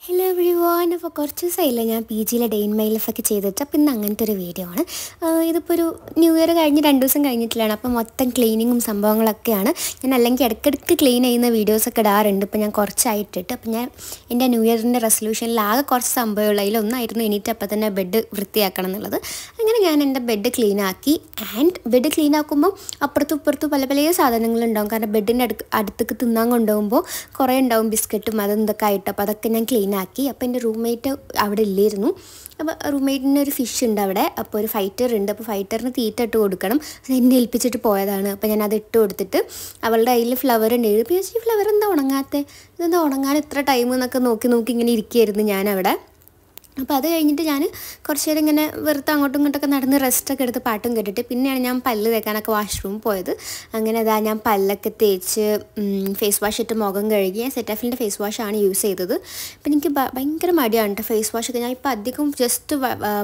hello every one അപ്പോൾ കുറച്ച് ദിവസമായില്ല ഞാൻ പി ജിയിലെ ഡേ ഇൻ മൈ ലൈഫൊക്കെ ചെയ്തിട്ട് അപ്പോൾ ഇന്ന് അങ്ങനത്തെ ഒരു വീഡിയോ ആണ് ആഹ് ഇതിപ്പോൾ ഒരു ന്യൂ ഇയർ കഴിഞ്ഞ് രണ്ട് ദിവസം കഴിഞ്ഞിട്ടില്ലാണ് അപ്പോൾ മൊത്തം ക്ലീനിങ്ങും സംഭവങ്ങളൊക്കെയാണ് ഞാൻ അല്ലെങ്കിൽ ഇടയ്ക്കിടയ്ക്ക് ക്ലീൻ ചെയ്യുന്ന വീഡിയോസൊക്കെ ഇടാറുണ്ട് ഇപ്പോൾ ഞാൻ കുറച്ചായിട്ടിട്ട് അപ്പോൾ ഞാൻ എൻ്റെ ന്യൂ ഇയറിൻ്റെ റെസൊല്യൂഷനിൽ ആകെ കുറച്ച് സംഭവമുള്ള അതിലൊന്നായിരുന്നു എണീറ്റ് അപ്പോൾ തന്നെ ബെഡ് വൃത്തിയാക്കണം എന്നുള്ളത് അങ്ങനെ ഞാൻ എൻ്റെ ബെഡ് ക്ലീൻ ആക്കി ആൻഡ് ബെഡ് ക്ലീൻ ആക്കുമ്പോൾ അപ്പുറത്തും ഇപ്പുറത്തും പല പല സാധനങ്ങളുണ്ടാവും കാരണം ബെഡിൻ്റെ അടുക്ക് അടുത്തേക്ക് തിന്നാൻ കൊണ്ടുപോകുമ്പോൾ കുറേ ഉണ്ടാവും ബിസ്ക്കറ്റും അതും ഇതൊക്കെ ആയിട്ട് അപ്പോൾ അതൊക്കെ ഞാൻ ക്ലീൻ ആക്കി അപ്പോൾ എൻ്റെ റൂംമേറ്റ് അവിടെ ഇല്ലായിരുന്നു അപ്പോൾ റൂംമേറ്റിന് ഒരു ഫിഷ് ഉണ്ട് അവിടെ അപ്പോൾ ഒരു ഫൈറ്റർ ഉണ്ട് അപ്പോൾ ഫൈറ്ററിന് തീറ്റ ഇട്ട് കൊടുക്കണം അത് എന്നെ ഏൽപ്പിച്ചിട്ട് പോയതാണ് അപ്പോൾ ഞാൻ അത് ഇട്ട് കൊടുത്തിട്ട് അവളുടെ കയ്യിൽ ഫ്ലവർ ഉണ്ട് എഴുതി ഈ ഫ്ലവർ എന്താ ഉണങ്ങാത്തത് ഇതെന്താ ഉണങ്ങാൻ ഇത്ര ടൈം എന്നൊക്കെ നോക്കി നോക്കി ഇങ്ങനെ ഇരിക്കുകയായിരുന്നു ഞാൻ അവിടെ അപ്പോൾ അത് കഴിഞ്ഞിട്ട് ഞാൻ കുറച്ച് നേരം ഇങ്ങനെ വെറുതെ അങ്ങോട്ടും ഇങ്ങോട്ടൊക്കെ നടന്ന് റെസ്റ്റൊക്കെ എടുത്ത് പാട്ടും കേട്ടിട്ട് പിന്നെയാണ് ഞാൻ പല്ല് തേക്കാനൊക്കെ വാഷ്റൂം പോയത് അങ്ങനെ അതാ ഞാൻ പല്ലൊക്കെ തേച്ച് ഫേസ് വാഷ് ഇട്ട് മുഖം കഴുകി ഞാൻ സെറ്റാഫിലിൻ്റെ ഫേസ് വാഷാണ് യൂസ് ചെയ്തത് അപ്പം എനിക്ക് ഭ- ഭയങ്കര മടിയാണ് കേട്ടോ ഫേസ് വാഷൊക്കെ ഞാൻ ഇപ്പോൾ അധികം ജസ്റ്റ്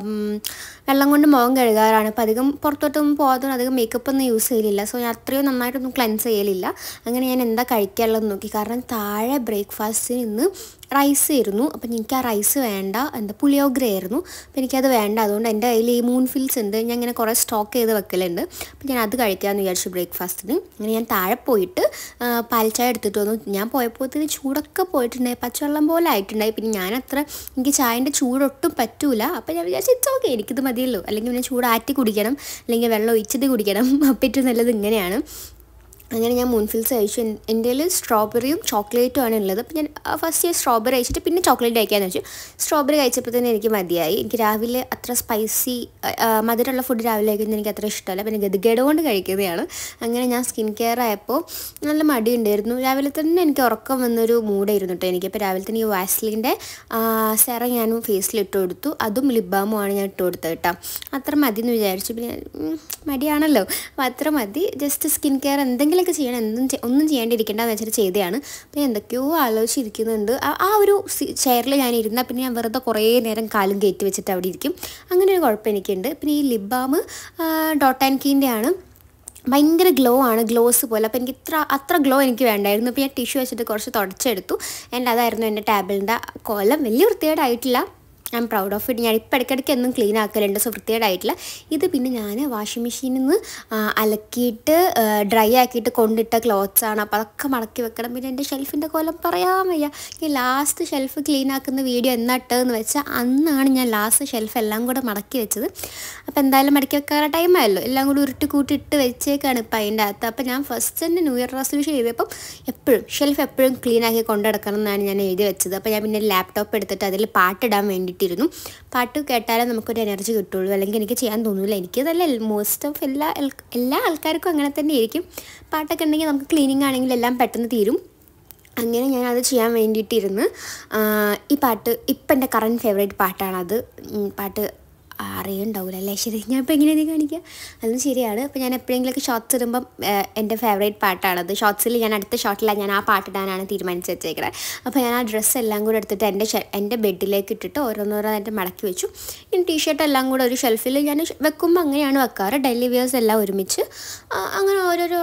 വെള്ളം കൊണ്ട് മുഖം കഴുകാറാണ് അപ്പോൾ അധികം പുറത്തോട്ടൊന്നും പോകാതെ അധികം മേക്കപ്പ് ഒന്നും യൂസ് ചെയ്യലില്ല സോ ഞാൻ അത്രയും നന്നായിട്ടൊന്നും ക്ലെൻസ് ചെയ്യലില്ല അങ്ങനെ ഞാൻ എന്താ കഴിക്കാനുള്ളത് നോക്കി കാരണം താഴെ ബ്രേക്ക്ഫാസ്റ്റിന് ഇന്ന് റൈസ് ആയിരുന്നു അപ്പം എനിക്ക് ആ റൈസ് വേണ്ട എന്താ പുളിയോഗ്ര ആയിരുന്നു അപ്പം എനിക്കത് വേണ്ട അതുകൊണ്ട് എൻ്റെ കയ്യിൽ ഈ മൂൺ ഫിൽസ് ഉണ്ട് ഞാൻ ഇങ്ങനെ കുറേ സ്റ്റോക്ക് ചെയ്ത് വെക്കലുണ്ട് അപ്പം ഞാൻ അത് കഴിക്കാമെന്ന് വിചാരിച്ചു ബ്രേക്ക്ഫാസ്റ്റിന് അങ്ങനെ ഞാൻ താഴെ പോയിട്ട് ആ, പാൽച്ചായ എടുത്തിട്ട് വന്നു ഞാൻ പോയപ്പോഴത്തേന് ചൂടൊക്കെ പോയിട്ടുണ്ടായി പച്ചവെള്ളം പോലെ ആയിട്ടുണ്ടായി പിന്നെ ഞാൻ അത്ര എനിക്ക് ചായൻ്റെ ചൂടൊട്ടും പറ്റൂല അപ്പം ഞാൻ വിചാരിച്ചു ഇറ്റ്സ് ഓക്കെ എനിക്കിത് മതിയല്ലോ അല്ലെങ്കിൽ പിന്നെ ചൂട് ആറ്റി കുടിക്കണം അല്ലെങ്കിൽ വെള്ളം ഒഴിച്ചത് കുടിക്കണം അപ്പം ഏറ്റവും നല്ലത് ഇങ്ങനെയാണ് അങ്ങനെ ഞാൻ മുൻഫിൽസ് കഴിച്ചു എൻ- എൻ്റെ കയ്യിൽ സ്ട്രോബെറിയും ചോക്ലേറ്റും ആണ് ഉള്ളത് അപ്പം ഞാൻ ഫസ്റ്റ് ഞാൻ സ്ട്രോബെറി കഴിച്ചിട്ട് പിന്നെ ചോക്ലേറ്റ് കഴിക്കാമെന്ന് വെച്ചു സ്ട്രോബെറി കഴിച്ചപ്പോൾ തന്നെ എനിക്ക് മതിയായി എനിക്ക് രാവിലെ അത്ര സ്പൈസി മധുരമുള്ള ഫുഡ് രാവിലെ കഴിക്കുന്നത് എനിക്ക് അത്ര ഇഷ്ടമല്ല പിന്നെ ഗതികേട് കൊണ്ട് കഴിക്കുന്നതാണ് അങ്ങനെ ഞാൻ സ്കിൻ കെയർ ആയപ്പോൾ നല്ല മടി ഉണ്ടായിരുന്നു രാവിലെ തന്നെ എനിക്ക് ഉറക്കം വന്നൊരു മൂഡായിരുന്നു കേട്ടോ എനിക്ക് അപ്പോൾ രാവിലെ തന്നെ ഈ വാസ്ലിൻ്റെ സെറ ഞാനും ഫേസിൽ ഇട്ട് കൊടുത്തു അതും ലിബാമും ആണ് ഞാൻ ഇട്ട് കൊടുത്തത് കേട്ടോ അത്ര മതി എന്ന് വിചാരിച്ചു പിന്നെ ഉം, മടിയാണല്ലോ അപ്പോൾ അത്ര മതി ജസ്റ്റ് സ്കിൻ കെയർ എന്തെങ്കിലുമൊക്കെ ചെയ്യണം എന്തും ചെ- ഒന്നും ചെയ്യേണ്ടിയിരിക്കേണ്ടെന്ന് വെച്ചിട്ട് ചെയ്തതാണ് അപ്പോൾ എന്തൊക്കെയോ ആലോചിച്ചിരിക്കുന്നുണ്ട് ആ- ആ ഒരു ചെയറിൽ ഞാൻ ഇരുന്നാൽ പിന്നെ ഞാൻ വെറുതെ കുറേ നേരം കാലും കയറ്റി വെച്ചിട്ട് അവിടെ ഇരിക്കും അങ്ങനെ ഒരു കുഴപ്പം എനിക്കുണ്ട് പിന്നെ ഈ ലിപ് ബാം ഡോട്ട് ആൻഡ് കീൻ്റെ ആണ് ഭയങ്കര ഗ്ലോ ആണ് ഗ്ലോസ് പോലെ അപ്പോൾ എനിക്ക് ഇത്ര അത്ര ഗ്ലോ എനിക്ക് വേണ്ടായിരുന്നു അപ്പോൾ ഞാൻ ടിഷ്യൂ വെച്ചിട്ട് കുറച്ച് തുടച്ചെടുത്തു എൻ്റെ അതായിരുന്നു എൻ്റെ ടേബിളിൻ്റെ കോലം വലിയ വൃത്തികേടായിട്ടില്ല I am proud of it ഞാൻ ഇപ്പം ഇടയ്ക്കിടയ്ക്ക് എന്നും ക്ലീൻ ആക്കലുണ്ട് സോ വൃത്തികേടായിട്ടില്ല ഇത് പിന്നെ ഞാൻ വാഷിംഗ് മെഷീനിൽ നിന്ന് ആ, അലക്കിയിട്ട് ഡ്രൈ ആക്കിയിട്ട് കൊണ്ടിട്ട ക്ലോത്ത്സ് ആണ് അപ്പോൾ അതൊക്കെ മടക്കി വെക്കണം പിന്നെ എൻ്റെ ഷെൽഫിൻ്റെ കോലം പറയാൻ വയ്യ ഞാൻ ലാസ്റ്റ് ഷെൽഫ് ക്ലീൻ ആക്കുന്ന വീഡിയോ എന്നാട്ടതെന്ന് വെച്ചാൽ അന്നാണ് ഞാൻ ലാസ്റ്റ് ഷെൽഫ് എല്ലാം കൂടെ മടക്കി വെച്ചത് അപ്പോൾ എന്തായാലും മടക്കി വെക്കാറ് ടൈമായല്ലോ എല്ലാം കൂടി ഉരുട്ടി കൂട്ടി ഇട്ട് വെച്ചേക്കാണ് ഇപ്പം അതിൻ്റെ അകത്ത് അപ്പോൾ ഞാൻ ഫസ്റ്റ് തന്നെ ന്യൂ ഇയർ റെസൊല്യൂഷൻ ചെയ്തപ്പം എപ്പോഴും ഷെൽഫ് എപ്പോഴും ക്ലീൻ ആക്കി കൊണ്ടുനടക്കണം എന്നാണ് ഞാൻ എഴുതി വെച്ചത് അപ്പോൾ ഞാൻ പിന്നെ ലാപ്ടോപ്പ് എടുത്തിട്ട് അതിൽ പാട്ടിടാൻ വേണ്ടിയിട്ടിരുന്നു പാട്ട് കേട്ടാലേ നമുക്കൊരു എനർജി കിട്ടുള്ളൂ അല്ലെങ്കിൽ എനിക്ക് ചെയ്യാൻ തോന്നില്ല എനിക്ക് നല്ല മോസ്റ്റ് ഓഫ് എല്ലാ ആൾ- എല്ലാ ആൾക്കാർക്കും അങ്ങനെ തന്നെ ആയിരിക്കും പാട്ടൊക്കെ ഉണ്ടെങ്കിൽ നമുക്ക് ക്ലീനിങ് ആണെങ്കിൽ എല്ലാം പെട്ടെന്ന് തീരും അങ്ങനെ ഞാൻ അത് ചെയ്യാൻ വേണ്ടിയിട്ടിരുന്ന് ആ, ഈ പാട്ട് ഇപ്പം എൻ്റെ കറണ്ട് ഫേവറേറ്റ് പാട്ടാണത് ഉം, പാട്ട് അറിയുണ്ടാവില്ല അല്ലേ ശരി ഞാൻ ഇപ്പോൾ എങ്ങനെയാണ് കാണിക്കുക അതും ശരിയാണ് അപ്പോൾ ഞാൻ എപ്പോഴെങ്കിലുമൊക്കെ ഷോർട്സ് ഇടുമ്പം ആ, എൻ്റെ ഫേവറേറ്റ് പാട്ടാണത് ഷോർട്സിൽ ഞാൻ അടുത്ത ഷോട്ടിലാണ് ഞാൻ ആ പാട്ടിടാനാണ് തീരുമാനിച്ച് വെച്ചേക്കുന്നത് അപ്പോൾ ഞാൻ ആ ഡ്രസ്സ് എല്ലാം കൂടെ എടുത്തിട്ട് എൻ്റെ ഷെ- എൻ്റെ ബെഡിലേക്ക് ഇട്ടിട്ട് ഓരോന്നോരോന്നായിട്ട് മടക്കി വെച്ചു ഞാൻ ടീഷർട്ട് എല്ലാം കൂടെ ഒരു ഷെൽഫിൽ ഞാൻ ഷ് വെക്കുമ്പോൾ അങ്ങനെയാണ് വെക്കാറ് ഡെയിലി വിയേഴ്സ് എല്ലാം ഒരുമിച്ച് ആ, അങ്ങനെ ഓരോരോ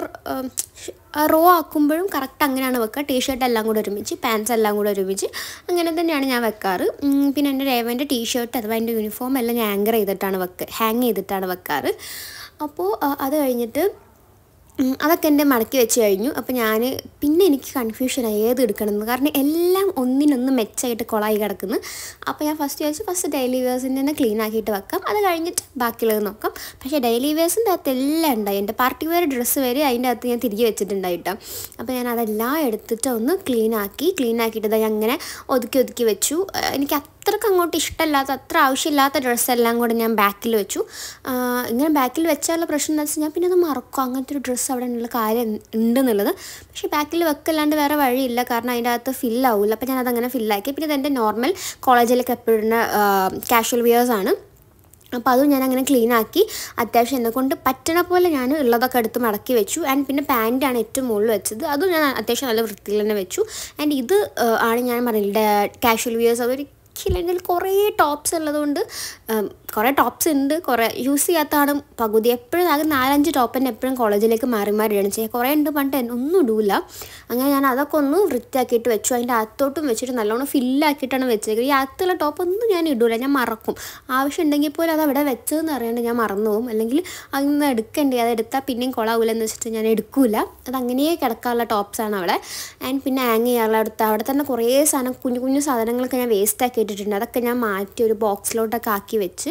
റോ ആക്കുമ്പോഴും കറക്റ്റ് അങ്ങനെയാണ് വെക്കുക ടീഷർട്ട് എല്ലാം കൂടെ ഒരുമിച്ച് പാൻസ് എല്ലാം കൂടെ ഒരുമിച്ച് അങ്ങനെ തന്നെയാണ് ഞാൻ വെക്കാറ് ഉം, പിന്നെ എൻ്റെ രേവൻ്റെ ടീഷർട്ട് അഥവാ എൻ്റെ യൂണിഫോം എല്ലാം ഞാൻ ആങ്കർ ചെയ്തിട്ടാണ് വെക്കുക ഹാങ് ചെയ്തിട്ടാണ് വെക്കാറ് അപ്പോൾ ആ, അത് കഴിഞ്ഞിട്ട് ഉം, അതൊക്കെ എൻ്റെ മടക്കി വെച്ച് കഴിഞ്ഞു അപ്പോൾ ഞാൻ പിന്നെ എനിക്ക് കൺഫ്യൂഷനായി ഏത് എടുക്കണമെന്ന് കാരണം എല്ലാം ഒന്നിനൊന്ന് മെച്ചമായിട്ട് കൊളായി കിടക്കുന്നു അപ്പോൾ ഞാൻ ഫസ്റ്റ് ചോദിച്ചു ഫസ്റ്റ് ഡെയിലി വേഴ്സിൻ്റെ തന്നെ ക്ലീൻ ആക്കിയിട്ട് വെക്കാം അത് കഴിഞ്ഞിട്ട് ബാക്കിയുള്ളത് നോക്കാം പക്ഷേ ഡെയിലി വേഴ്സിൻ്റെ അകത്ത് എല്ലാം ഉണ്ടായി എൻ്റെ പാർട്ടി വെയർ ഡ്രസ്സ് വരെ അതിൻ്റെ അകത്ത് ഞാൻ തിരികെ വെച്ചിട്ടുണ്ടായിട്ടോ അപ്പോൾ ഞാൻ അതെല്ലാം എടുത്തിട്ട് ഒന്ന് ക്ലീൻ ആക്കി ക്ലീൻ ആക്കിയിട്ട് ദാ ഞാൻ അങ്ങനെ ഒതുക്കി ഒതുക്കി വെച്ചു ആ, എനിക്ക് അത്രക്ക് അങ്ങോട്ട് ഇഷ്ടമില്ലാത്ത അത്ര ആവശ്യമില്ലാത്ത ഡ്രസ്സെല്ലാം കൂടെ ഞാൻ ബാക്കിൽ വെച്ചു ആ, ഇങ്ങനെ ബാക്കിൽ വെച്ചാലുള്ള പ്രശ്നം എന്താ വെച്ചാൽ ഞാൻ പിന്നെ അത് മറക്കും അങ്ങനത്തെ ഒരു ഡ്രസ്സ് അവിടെ ഉള്ള കാര്യം ഉണ്ടെന്നുള്ളത് പക്ഷേ ബാക്കിൽ വെക്കല്ലാണ്ട് വേറെ വഴിയില്ല കാരണം അതിൻ്റെ അകത്ത് ഫില്ലാവില്ല അപ്പോൾ ഞാൻ അതങ്ങനെ ഫില്ലാക്കി പിന്നെ ഇതെൻ്റെ നോർമൽ കോളേജിലൊക്കെ എപ്പോഴും കാഷ്വൽ വിയേഴ്സ് ആണ് അപ്പോൾ അതും ഞാൻ അങ്ങനെ ക്ലീൻ ആക്കി അത്യാവശ്യം എന്നെ കൊണ്ട് പറ്റണ പോലെ ഞാൻ ഉള്ളതൊക്കെ എടുത്ത് മടക്കി വെച്ചു ആൻഡ് പിന്നെ പാൻറ്റാണ് ഏറ്റവും മുകളിൽ വെച്ചത് അതും ഞാൻ അത്യാവശ്യം നല്ല വൃത്തിയിൽ തന്നെ വെച്ചു ആൻഡ് ഇത് ആ, ആണ് ഞാൻ പറഞ്ഞില്ല കാഷ്വൽ വിയേഴ്സ് അതൊരു മടക്കിയില്ല എൻ്റെ കയ്യിൽ കുറേ ടോപ്സ് ഉള്ളതുകൊണ്ട് ഉം, കുറേ ടോപ്സ് ഉണ്ട് കുറേ യൂസ് ചെയ്യാത്തതാണ് പകുതി എപ്പോഴും ആകെ നാലഞ്ച് ടോപ്പ് തന്നെ എപ്പോഴും കോളേജിലേക്ക് മാറി മാറിയാണ് ചെയ്യുക കുറേ ഉണ്ട് പണ്ട് എന്നെ ഒന്നും ഇടൂല അങ്ങനെ ഞാൻ അതൊക്കെ ഒന്ന് വൃത്തിയാക്കിയിട്ട് വെച്ചു അതിൻ്റെ അകത്തോട്ടും വെച്ചിട്ട് നല്ലോണം ഫില്ലാക്കിയിട്ടാണ് വെച്ചേക്കുന്നത് ഈ അകത്തുള്ള ടോപ്പ് ഒന്നും ഞാൻ ഇടൂല ഞാൻ മറക്കും ആവശ്യം ഉണ്ടെങ്കിൽ പോലും അത് അവിടെ വെച്ചതെന്ന് അറിയാണ്ട് ഞാൻ മറന്നു പോകും അല്ലെങ്കിൽ അതൊന്ന് എടുക്കണ്ടേ അത് എടുത്താൽ പിന്നെയും കൊളാവൂലെന്ന് വെച്ചിട്ട് ഞാൻ എടുക്കൂല അത് അങ്ങനെ കിടക്കാനുള്ള ടോപ്സാണ് അവിടെ ആൻഡ് പിന്നെ ഹാങ് ചെയ്യാനുള്ള അടുത്ത് അവിടെ തന്നെ കുറേ സാധനം കുഞ്ഞു കുഞ്ഞു സാധനങ്ങളൊക്കെ ഞാൻ വേസ്റ്റ് ആക്കി ഇട്ടിട്ടുണ്ട് അതൊക്കെ ഞാൻ മാറ്റി ഒരു ബോക്സിലോട്ടൊക്കെ ആക്കി വെച്ച്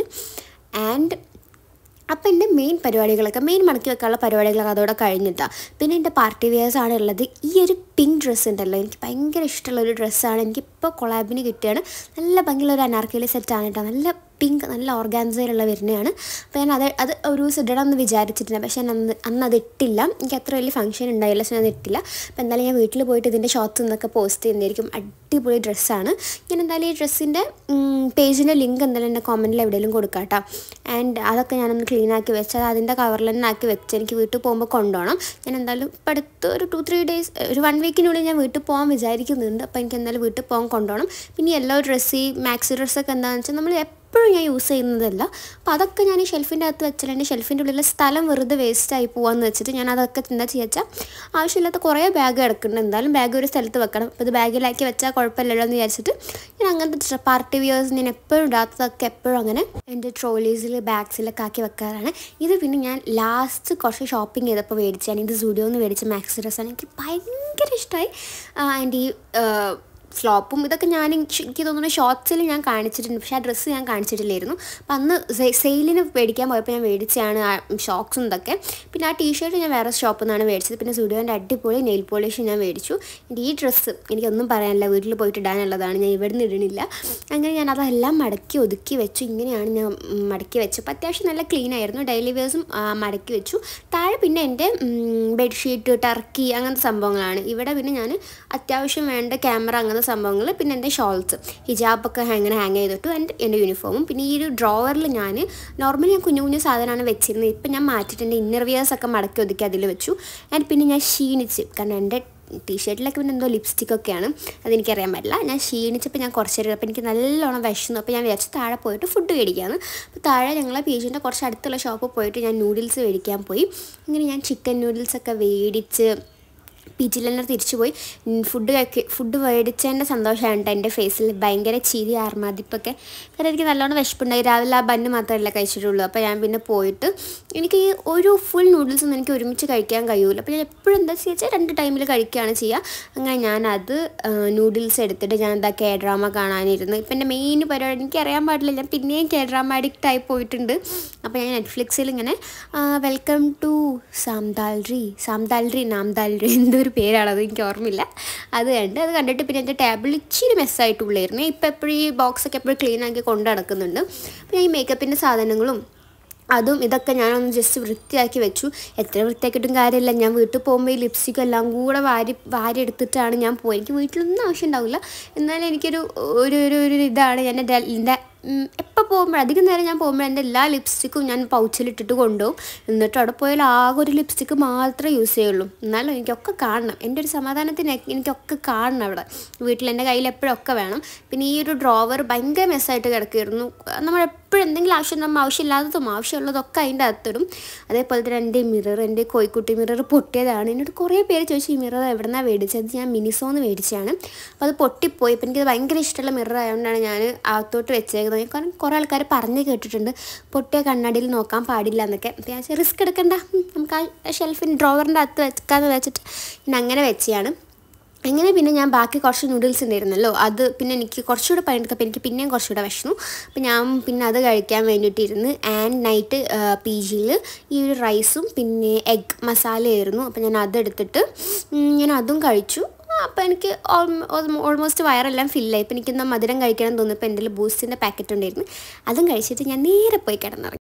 ആൻഡ് അപ്പം എൻ്റെ മെയിൻ പരിപാടികളൊക്കെ മെയിൻ മടക്കി വെക്കാനുള്ള പരിപാടികളൊക്കെ അതോടെ കഴിഞ്ഞിട്ടാണ് പിന്നെ എൻ്റെ പാർട്ടി വെയേഴ്സ് ആണ് ഉള്ളത് ഈ ഒരു പിങ്ക് ഡ്രസ്സ് ഉണ്ടല്ലോ എനിക്ക് ഭയങ്കര ഇഷ്ടമുള്ള ഒരു ഡ്രസ്സാണ് എനിക്കിപ്പോൾ കൊളാബിന് കിട്ടിയാണ് നല്ല ഭംഗിയുള്ള ഒരു അനാർക്കലി സെറ്റാണ് കേട്ടോ നല്ല പിങ്ക് നല്ല ഓർഗാൻസയിലുള്ള വരുന്നതാണ് അപ്പോൾ ഞാൻ അത് അത് ഒരു ദിവസം ഇടണം എന്ന് വിചാരിച്ചിട്ടുണ്ട് പക്ഷേ ഞാൻ അന്ന് അന്ന് അത് ഇട്ടില്ല എനിക്ക് അത്ര വലിയ ഫംഗ്ഷൻ ഉണ്ടായില്ല പക്ഷേ ഞാൻ അത് ഇട്ടില്ല അപ്പോൾ എന്തായാലും ഞാൻ വീട്ടിൽ പോയിട്ട് ഇതിൻ്റെ ഷോർട്സ് എന്നൊക്കെ പോസ്റ്റ് ചെയ്യുന്നതായിരിക്കും അടിപൊളി ഡ്രസ്സാണ് ഞാൻ എന്തായാലും ഈ ഡ്രസ്സിൻ്റെ പേജിൻ്റെ ലിങ്ക് എന്തായാലും എൻ്റെ കോമൻറ്റിൽ എവിടെയെങ്കിലും കൊടുക്കാം കേട്ടോ ആൻഡ് അതൊക്കെ ഞാനൊന്ന് ക്ലീൻ ആക്കി വെച്ച് അത് അതിൻ്റെ കവറിൽ തന്നെ ആക്കി വെച്ച് എനിക്ക് വീട്ടിൽ പോകുമ്പോൾ കൊണ്ടുപോകണം ഞാൻ എന്തായാലും ഇപ്പം അടുത്ത് ഒരു ടു ത്രീ ഡേയ്സ് ഒരു വൺ വീക്കിനുള്ളിൽ ഞാൻ വീട്ടിൽ പോകാൻ വിചാരിക്കുന്നുണ്ട് അപ്പോൾ എനിക്ക് എന്തായാലും വീട്ടിൽ പോകാൻ കൊണ്ടുപോകണം പിന്നെ യെല്ലോ ഡ്രസ്സ് ഈ മാക്സി ഡ്രസ്സൊക്കെ എന്താണെന്ന് വെച്ചാൽ നമ്മൾ എപ്പോഴും ഞാൻ യൂസ് ചെയ്യുന്നതല്ല അപ്പോൾ അതൊക്കെ ഞാൻ ഈ ഷെൽഫിൻ്റെ അകത്ത് വെച്ചാൽ എൻ്റെ ഷെൽഫിൻ്റെ ഉള്ളിൽ സ്ഥലം വെറുതെ വേസ്റ്റ് ആയി പോകാമെന്ന് വെച്ചിട്ട് ഞാൻ അതൊക്കെ എന്താ ചെയ്യുക ആവശ്യമില്ലാത്ത കുറേ ബാഗ് കിടക്കുന്നുണ്ട് എന്തായാലും ബാഗ് ഒരു സ്ഥലത്ത് വെക്കണം അപ്പോൾ ഇത് ബാഗിലാക്കി വെച്ചാൽ കുഴപ്പമില്ലല്ലോ എന്ന് വിചാരിച്ചിട്ട് ഞാൻ അങ്ങനത്തെ പാർട്ടി വിയേഴ്സ് ഞാൻ എപ്പോഴും ഇടാത്തതൊക്കെ എപ്പോഴും അങ്ങനെ എൻ്റെ ട്രോളീസിൽ ബാഗ്സിലൊക്കെ ആക്കി വെക്കാറാണ് ഇത് പിന്നെ ഞാൻ ലാസ്റ്റ് കുറച്ച് ഷോപ്പിംഗ് ചെയ്തപ്പോൾ മേടിച്ചാണ് ഇത് സ്റ്റുഡിയോയിൽ നിന്ന് മേടിച്ച മാക്സ് ഡ്രസ്സാണ് എനിക്ക് ഭയങ്കര ഇഷ്ടമായി ആൻഡ് ഈ ഫ്ലോപ്പും ഇതൊക്കെ ഞാൻ എനിക്ക് എനിക്ക് തോന്നുന്നു ഷോർട്സിൽ ഞാൻ കാണിച്ചിട്ടുണ്ട് പക്ഷേ ആ ഡ്രസ്സ് ഞാൻ കാണിച്ചിട്ടില്ലായിരുന്നു അപ്പം അന്ന് സെയിലിന് മേടിക്കാൻ പോയപ്പോൾ ഞാൻ മേടിച്ചതാണ് ആ ഷോക്സും ഇതൊക്കെ പിന്നെ ആ ടീഷർട്ട് ഞാൻ വേറെ ഷോപ്പിൽ നിന്നാണ് മേടിച്ചത് പിന്നെ സ്റ്റുഡിയോൻ്റെ അടിപൊളി നെയിൽ പോളിഷ് ഞാൻ മേടിച്ചു എൻ്റെ ഈ ഡ്രസ്സ് എനിക്കൊന്നും പറയാനില്ല വീട്ടിൽ പോയിട്ട് ഇടാനുള്ളതാണ് ഞാൻ ഇവിടെ നിന്ന് ഇടണില്ല അങ്ങനെ ഞാൻ അതെല്ലാം മടക്കി ഒതുക്കി വെച്ചു ഇങ്ങനെയാണ് ഞാൻ ഉം, മടക്കി വെച്ചു അപ്പോൾ അത്യാവശ്യം നല്ല ക്ലീൻ ആയിരുന്നു ഡെയിലി വേഴ്സും മടക്കി വെച്ചു താഴെ പിന്നെ എൻ്റെ ബെഡ്ഷീറ്റ് ടർക്കി അങ്ങനത്തെ സംഭവങ്ങളാണ് ഇവിടെ പിന്നെ ഞാൻ അത്യാവശ്യം വേണ്ട ക്യാമറ അങ്ങനത്തെ സംഭവങ്ങൾ പിന്നെ എൻ്റെ ഷോൾസ് ഹിജാബൊക്കെ അങ്ങനെ ഹാങ് ചെയ്തിട്ടു ആൻഡ് എൻ്റെ യൂണിഫോമും പിന്നെ ഈ ഒരു ഡ്രോവറിൽ ഞാൻ നോർമലി ഞാൻ കുഞ്ഞു കുഞ്ഞു സാധനമാണ് വെച്ചിരുന്നത് ഇപ്പം ഞാൻ മാറ്റിയിട്ട് എൻ്റെ ഇന്നർ വിയേഴ്സൊക്കെ മടക്കി ഒതുക്കി അതിൽ വെച്ചു ആൻഡ് പിന്നെ ഞാൻ ക്ഷീണിച്ച് കാരണം എൻ്റെ ടീഷർട്ടിലൊക്കെ പിന്നെ എന്തോ ലിപ്സ്റ്റിക്കൊക്കെയാണ് അതെനിക്കറിയാൻ പറ്റില്ല ഞാൻ ക്ഷീണിച്ചപ്പോൾ ഞാൻ കുറച്ച് നേരം അപ്പോൾ എനിക്ക് നല്ലോണം വിശന്നു അപ്പോൾ ഞാൻ വിചാരിച്ചു താഴെ പോയിട്ട് ഫുഡ് മേടിക്കാമെന്ന് അപ്പോൾ താഴെ ഞങ്ങളെ പീജിൻ്റെ കുറച്ച് അടുത്തുള്ള ഷോപ്പിൽ പോയിട്ട് ഞാൻ നൂഡിൽസ് മേടിക്കാൻ പോയി അങ്ങനെ ഞാൻ ചിക്കൻ നൂഡിൽസൊക്കെ മേടിച്ച് പീച്ചിൽ തന്നെ തിരിച്ചു പോയി ഫുഡ് കഴിക്കി ഫുഡ് മേടിച്ചതിൻ്റെ സന്തോഷമാണ് കേട്ടോ എൻ്റെ ഫേസിൽ ഭയങ്കര ചിരി ആർമാദിപ്പൊക്കെ കാരണം എനിക്ക് നല്ലോണം വിശപ്പുണ്ടായി രാവിലെ ആ ബണ്ണ് മാത്രമല്ല കഴിച്ചിട്ടുള്ളൂ അപ്പോൾ ഞാൻ പിന്നെ പോയിട്ട് എനിക്ക് ഈ ഒരു ഫുൾ നൂഡിൽസ് ഒന്നും എനിക്ക് ഒരുമിച്ച് കഴിക്കാൻ കഴിയൂല അപ്പോൾ ഞാൻ എപ്പോഴും എന്താ വെച്ചാൽ രണ്ട് ടൈമിൽ കഴിക്കുകയാണ് ചെയ്യുക അങ്ങനെ ഞാനത് നൂഡിൽസ് എടുത്തിട്ട് ഞാൻ എന്താ കെ ഡ്രാമ കാണാനിരുന്നു ഇപ്പം എൻ്റെ മെയിൻ പരിപാടി എനിക്ക് അറിയാൻ പാടില്ല ഞാൻ പിന്നെയും കെ ഡ്രാമ അഡിക്റ്റ് ആയി പോയിട്ടുണ്ട് അപ്പോൾ ഞാൻ നെറ്റ്ഫ്ലിക്സിൽ ഇങ്ങനെ വെൽക്കം ടു സാംതാൽറി സാംതാൽറി നാംതാൽറി എന്തൊരു പേരാണത് എനിക്ക് ഓർമ്മയില്ല അത് കണ്ട് അത് കണ്ടിട്ട് പിന്നെ എൻ്റെ ടേബിൾ ഇച്ചിരി മെസ്സായിട്ടുള്ളായിരുന്നു ഇപ്പം എപ്പോഴും ഈ ബോക്സൊക്കെ എപ്പോഴും ക്ലീൻ ആക്കി കൊണ്ട് നടക്കുന്നുണ്ട് പിന്നെ ഈ മേക്കപ്പിൻ്റെ സാധനങ്ങളും അതും ഇതൊക്കെ ഞാനൊന്ന് ജസ്റ്റ് വൃത്തിയാക്കി വെച്ചു എത്ര വൃത്തിയാക്കിയിട്ടും കാര്യമില്ല ഞാൻ വീട്ടിൽ പോകുമ്പോൾ ഈ ലിപ്സ്റ്റിക് എല്ലാം കൂടെ വാരി വാരി എടുത്തിട്ടാണ് ഞാൻ പോയി എനിക്ക് വീട്ടിലൊന്നും ആവശ്യം ഉണ്ടാവില്ല എന്നാലും എനിക്കൊരു ഒരു ഒരു ഒരു ഇതാണ് ഞാൻ എൻ്റെ എൻ്റെ എപ്പോൾ പോകുമ്പോൾ അധികം നേരം ഞാൻ പോകുമ്പോൾ എൻ്റെ എല്ലാ ലിപ്സ്റ്റിക്കും ഞാൻ പൗച്ചിലിട്ടിട്ട് കൊണ്ടുപോകും എന്നിട്ട് അവിടെ പോയാൽ ആകെ ഒരു ലിപ്സ്റ്റിക്ക് മാത്രമേ യൂസ് ചെയ്യുള്ളൂ എന്നാലും എനിക്കൊക്കെ കാണണം എൻ്റെ ഒരു സമാധാനത്തിന് എനിക്കൊക്കെ കാണണം അവിടെ വീട്ടിൽ എൻ്റെ കയ്യിൽ എപ്പോഴൊക്കെ വേണം പിന്നെ ഈ ഒരു ഡ്രോവർ ഭയങ്കര മെസ്സായിട്ട് കിടക്കുമായിരുന്നു നമ്മൾ എപ്പോഴും എന്തെങ്കിലും ആവശ്യം നമ്മൾ ആവശ്യമില്ലാത്തതും ആവശ്യമുള്ളതൊക്കെ അതിൻ്റെ അകത്തിടും അതേപോലെ തന്നെ എൻ്റെ മിറർ എൻ്റെ കോഴിക്കുട്ടി മിറർ പൊട്ടിയതാണ് എന്നോട് കുറേ പേര് ചോദിച്ചു ഈ മിറർ എവിടെ നിന്നാണ് മേടിച്ചത് ഞാൻ മിനിസോന്ന് മേടിച്ചതാണ് അപ്പോൾ അത് പൊട്ടിപ്പോയി അപ്പോൾ എനിക്കത് ഭയങ്കര ഇഷ്ടമുള്ള മിറർ ആയതുകൊണ്ടാണ് ഞാൻ അകത്തോട്ട് വെച്ചേക്കുന്നത് കാരണം കുറേ ആൾക്കാർ പറഞ്ഞ് കേട്ടിട്ടുണ്ട് പൊട്ടിയ കണ്ണാടിയിൽ നോക്കാൻ പാടില്ല എന്നൊക്കെ അപ്പോൾ ഞാൻ റിസ്ക് എടുക്കണ്ട ഉം, നമുക്ക് ആ ഷെൽഫിന് ഡ്രോവറിൻ്റെ അകത്ത് വെക്കാമെന്ന് വെച്ചിട്ട് ഞാൻ അങ്ങനെ വെച്ചതാണ് അങ്ങനെ പിന്നെ ഞാൻ ബാക്കി കുറച്ച് നൂഡിൽസ് ഉണ്ടായിരുന്നല്ലോ അത് പിന്നെ എനിക്ക് കുറച്ചുകൂടെ പണിയെടുത്തപ്പോൾ എനിക്ക് പിന്നെയും കുറച്ചുകൂടെ വിഷമു അപ്പോൾ ഞാൻ പിന്നെ അത് കഴിക്കാൻ വേണ്ടിയിട്ടിരുന്ന് ആൻഡ് നൈറ്റ് പി ജിയിൽ ഈ ഒരു റൈസും പിന്നെ എഗ് മസാലയായിരുന്നു അപ്പോൾ ഞാൻ അതെടുത്തിട്ട് ഉം, ഞാൻ അതും കഴിച്ചു അപ്പോൾ എനിക്ക് ഓൾമോസ്റ്റ് വയറെല്ലാം ഫില്ലായി ഇപ്പോൾ എനിക്കെന്താ മധുരം കഴിക്കണം തോന്നി ഇപ്പോൾ എൻ്റെ ബൂസ്റ്റിൻ്റെ പാക്കറ്റ് ഉണ്ടായിരുന്നു അതും കഴിച്ചിട്ട് ഞാൻ നേരെ പോയി കിടന്നിറങ്ങി